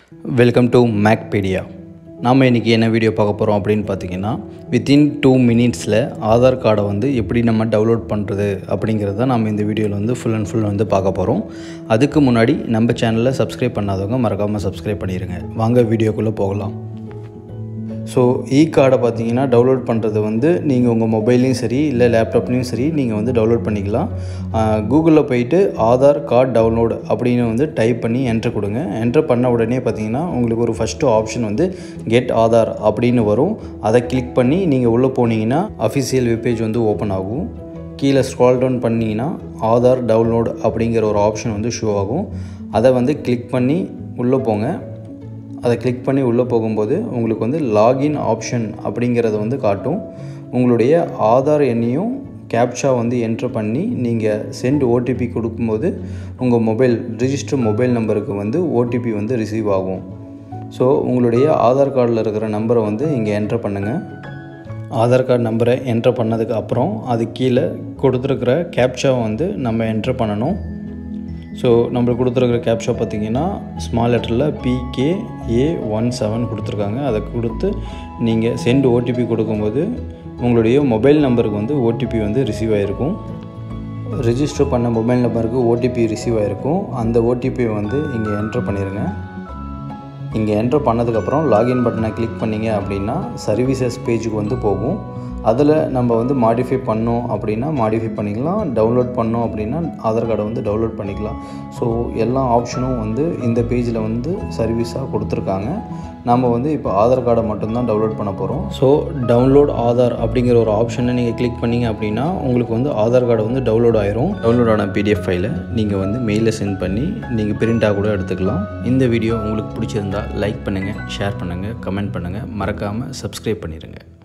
welcome to மேக்பீடியா நாம் இன்றைக்கி என்ன வீடியோ பார்க்க போகிறோம் அப்படின்னு பார்த்தீங்கன்னா வித்தின் டூ மினிட்ஸில் ஆதார் கார்டை வந்து எப்படி நம்ம டவுன்லோட் பண்ணுறது அப்படிங்கிறத நம்ம இந்த வீடியோவில் வந்து ஃபுல் அண்ட் ஃபுல் வந்து பார்க்க போகிறோம் அதுக்கு முன்னாடி நம்ம சேனலில் சப்ஸ்கிரைப் பண்ணாதவங்க மறக்காமல் சப்ஸ்கிரைப் பண்ணிடுங்க வாங்க வீடியோக்குள்ளே போகலாம் ஸோ இ கார்டை பார்த்தீங்கன்னா டவுன்லோட் பண்ணுறது வந்து நீங்கள் உங்கள் மொபைல்லையும் சரி இல்லை லேப்டாப்லேயும் சரி நீங்கள் வந்து டவுன்லோட் பண்ணிக்கலாம் கூகுளில் போயிட்டு ஆதார் கார்டு டவுன்லோட் அப்படின்னு வந்து டைப் பண்ணி என்ட்ரு கொடுங்க என்ட்ரு பண்ண உடனே பார்த்தீங்கன்னா உங்களுக்கு ஒரு ஃபஸ்ட்டு ஆப்ஷன் வந்து கெட் ஆதார் அப்படின்னு வரும் அதை கிளிக் பண்ணி நீங்கள் உள்ளே போனீங்கன்னா அஃபிஷியல் வெப்பேஜ் வந்து ஓப்பன் ஆகும் கீழே ஸ்க்ரால் டவுன் பண்ணிங்கன்னா ஆதார் டவுன்லோட் அப்படிங்கிற ஒரு ஆப்ஷன் வந்து ஷோ ஆகும் அதை வந்து கிளிக் பண்ணி உள்ளே போங்க அதை கிளிக் பண்ணி உள்ளே போகும்போது உங்களுக்கு வந்து லாகின் ஆப்ஷன் அப்படிங்கிறத வந்து காட்டும் உங்களுடைய ஆதார் எண்ணையும் கேப்ஷா வந்து என்ட்ரு பண்ணி நீங்கள் சென்ட் ஓடிபி கொடுக்கும்போது உங்கள் மொபைல் ரிஜிஸ்டர் மொபைல் நம்பருக்கு வந்து ஓடிபி வந்து ரிசீவ் ஆகும் ஸோ உங்களுடைய ஆதார் கார்டில் இருக்கிற நம்பரை வந்து இங்கே என்ட்ரு பண்ணுங்கள் ஆதார் கார்டு நம்பரை என்ட்ரு பண்ணதுக்கு அப்புறம் அது கீழே கொடுத்துருக்குற கேப்ஷாவை வந்து நம்ம என்ட்ரு பண்ணணும் ஸோ நம்மளுக்கு கொடுத்துருக்குற கேப்ஷா பார்த்தீங்கன்னா ஸ்மால் லெட்டரில் பிகே ஏ ஒன் செவன் கொடுத்துருக்காங்க அதை கொடுத்து நீங்கள் சென்ட் ஓடிபி கொடுக்கும்போது உங்களுடைய மொபைல் நம்பருக்கு வந்து ஓடிபி வந்து ரிசீவ் ஆகிருக்கும் ரிஜிஸ்டர் பண்ண மொபைல் நம்பருக்கு ஓடிபி ரிசீவ் ஆகிருக்கும் அந்த ஓடிபியை வந்து இங்கே என்ட்ரு பண்ணிடுங்க இங்கே என்ட்ரு பண்ணதுக்கப்புறம் லாகின் பட்டனை கிளிக் பண்ணிங்க அப்படின்னா சர்வீசஸ் பேஜுக்கு வந்து போகும் அதில் நம்ம வந்து மாடிஃபை பண்ணோம் அப்படின்னா மாடிஃபை பண்ணிக்கலாம் டவுன்லோட் பண்ணோம் அப்படின்னா ஆதார் கார்டை வந்து டவுன்லோட் பண்ணிக்கலாம் ஸோ எல்லா ஆப்ஷனும் வந்து இந்த பேஜில் வந்து சர்வீஸாக கொடுத்துருக்காங்க நம்ம வந்து இப்போ ஆதார் கார்டை மட்டும்தான் டவுன்லோட் பண்ண போகிறோம் ஸோ டவுன்லோட் ஆதார் அப்படிங்கிற ஒரு ஆப்ஷனை நீங்கள் கிளிக் பண்ணிங்க அப்படின்னா உங்களுக்கு வந்து ஆதார் கார்டு வந்து டவுன்லோட் ஆயிரும் டவுன்லோட் ஆன பிடிஎஃப் ஃபைலை நீங்கள் வந்து மெயிலில் சென்ட் பண்ணி நீங்கள் பிரிண்டாக கூட எடுத்துக்கலாம் இந்த வீடியோ உங்களுக்கு பிடிச்சிருந்தா லைக் பண்ணுங்கள் ஷேர் பண்ணுங்கள் கமெண்ட் பண்ணுங்கள் மறக்காமல் சப்ஸ்கிரைப் பண்ணிடுங்க